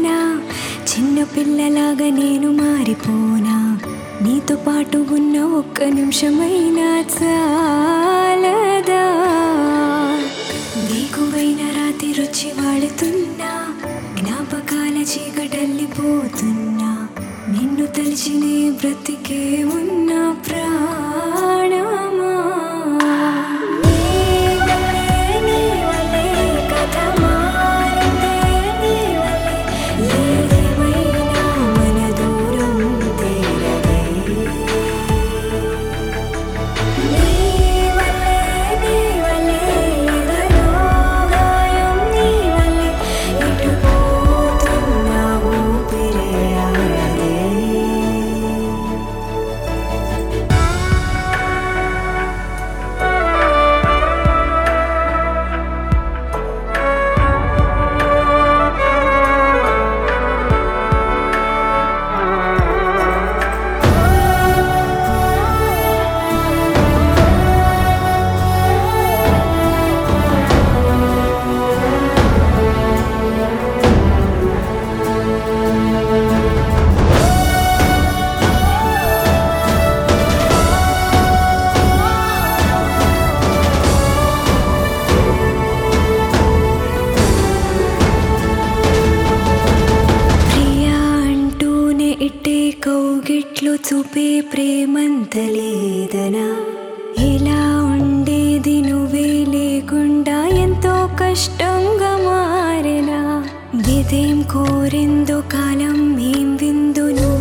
అయినా చిన్న పిల్లలాగా నేను మారిపోనా నీతో పాటు ఉన్న ఒక్క నిమిషమైనా చాలదా నీకువైన రాతి రుచి వాడుతున్నా జ్ఞాపకాల చీకటల్లిపోతున్నా నిన్ను తలిచినే బ్రతికే ఉన్న ప్రాణమా నీ వల్లే, నీ వల్లే కథ మారిందే, నీ వల్లే ఏదేమైనా మన దూరం తీరదే. నీ వల్లే, నీ వల్లే ఎదలో గాయం, నీ వల్లే ఎటు పోతున్నా ఊపిరే ఆడదే. ప్రియా అంటూనే ఇట్టే కౌగిట్లో చూపే ప్రేమంత లేదనా ఇలా ఉండేది నువ్వే లేకుండా ఎంతో కష్టంగా మారినా ఇదేం కోరిందో కాలం ఏం విందు నువ్వు